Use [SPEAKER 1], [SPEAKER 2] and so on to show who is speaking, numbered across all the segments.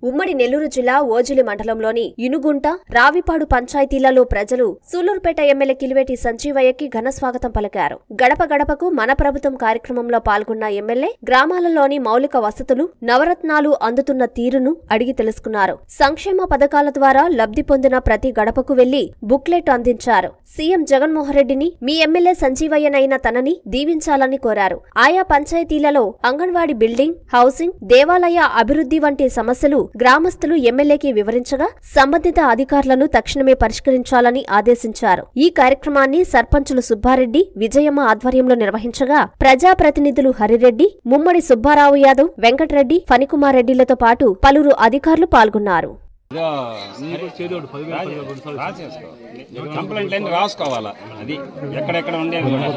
[SPEAKER 1] ఉమ్మడి నెల్లూరు జిల్లా ఓజిలి మండలంలోని ఇనుగుంట రావిపాడు పంచాయతీలలో ప్రజలు సూలూరుపేట ఎమ్మెల్యే కిలివేటి సంజీవయ్యకి ఘన స్వాగతం పలికారు గడప గడపకు మన ప్రభుత్వం కార్యక్రమంలో పాల్గొన్న ఎమ్మెల్యే గ్రామాలలోని మౌలిక వసతులు నవరత్నాలు అందుతున్న తీరును అడిగి తెలుసుకున్నారు సంక్షేమ పథకాల ద్వారా లబ్ధి పొందిన ప్రతి గడపకు వెళ్లి బుక్లెట్ అందించారు సీఎం జగన్మోహన్ రెడ్డిని మీ ఎమ్మెల్యే సంజీవయ్యనైన తనని దీవించాలని కోరారు ఆయా పంచాయతీలలో అంగన్వాడీ బిల్డింగ్ హౌసింగ్ దేవాలయ అభివృద్ధి వంటి సమస్యలు గ్రామస్తులు ఎమ్మెల్యేకి వివరించగా సంబంధిత అధికారులను తక్షణమే పరిష్కరించాలని ఆదేశించారు ఈ కార్యక్రమాన్ని సర్పంచులు సుబ్బారెడ్డి విజయమ్మ ఆధ్వర్యంలో నిర్వహించగా ప్రజాప్రతినిధులు హరిరెడ్డి ముమ్మడి సుబ్బారావు యాదవ్ వెంకటరెడ్డి ఫణికుమార్ రెడ్డిలతో పాటు పలువురు అధికారులు పాల్గొన్నారు
[SPEAKER 2] రాసేసుకో కంప్లైంట్ అన్ని రాసుకోవాలా అది ఎక్కడెక్కడ ఉండేది కూడా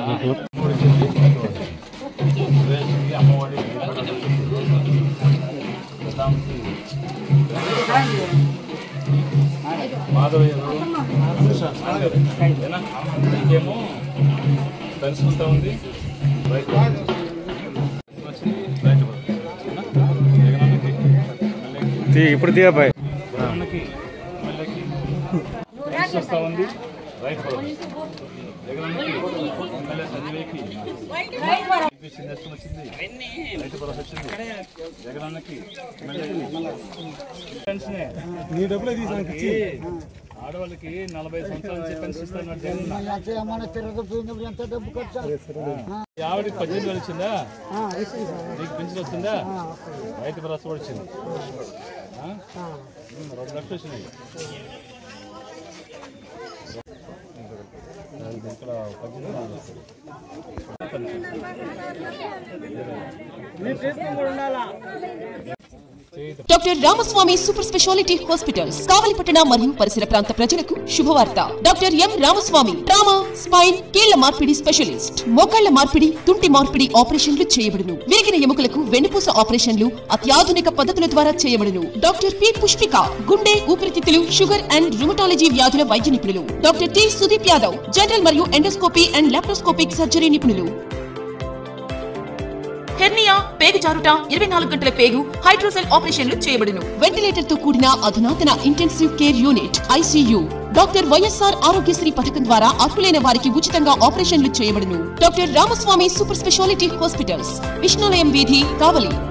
[SPEAKER 3] ఇంకేమో పెన్షన్తో ఉంది రైతు వచ్చింది రైతు జగనన్నకి
[SPEAKER 4] తీ ఇప్పుడు తీయబాయ్
[SPEAKER 3] జగనన్నకి ఎమ్మెల్యేకి పెన్షన్ వస్తూ ఉంది రైతు భరోసా. జగనన్నకి ఎమ్మెల్యే సంజయ్కి EPC నేస్తం వచ్చింది రైతు భరోసా వచ్చింది జగనన్నకి ఎమ్మెల్యేకి పెన్షనే
[SPEAKER 4] నీ డబ్బులే తీసాను
[SPEAKER 3] ఆడవాళ్ళకి నలభై సంవత్సరాల నుంచి పెన్షన్ ఇస్తాను జగన్ ఈ ఆవిడకి పద్దెనిమిది వేలు వచ్చిందా నీకు పెన్షన్ వస్తుందా రైతు భరోసా కూడా వచ్చింది ఆ? ఉమ్, రెండు లక్షలు వచ్చినాయి ఇక్కడ పద్దెనిమిది వేలు వస్తుంది.
[SPEAKER 5] Doctor Ramaswamy super speciality hospitals కావలిపట్టణ మరియు పరిసర ప్రాంత ప్రజలకు శుభవార్త doctor M Ramaswamy trauma spine కీళ్ల మార్పిడి స్పెషలిస్ట్ మోకాళ్ల మార్పిడి తుంటి మార్పిడి ఆపరేషన్లు చేయబడును విరిగిన ఎముకలకు వెన్నుపూస ఆపరేషన్లు అత్యాధునిక పద్ధతుల ద్వారా చేయబడును డాక్టర్ పి పుష్పిక గుండె ఊపిరితిత్తులు షుగర్ అండ్ రుమటాలజీ వ్యాధుల వైద్య నిపుణులు doctor T Sudeep Yadav general మరియు ఎండోస్కోపీ అండ్ లాప్రోస్కోపిక్ సర్జరీ నిపుణులు హెర్నియా పేగు జారుట ఇరవై నాలుగు గంటల పేగు హైడ్రోసెల్ ఆపరేషన్లు చేయబడును వెంటిలేటర్ తో కూడిన అధునాతన intensive care unit ICU doctor YSR Aarogyasri పథకం ద్వారా అర్హులైన వారికి ఉచితంగా ఆపరేషన్లు చేయబడును doctor Ramaswamy super speciality hospitals Vishnulayam వీధి కావలి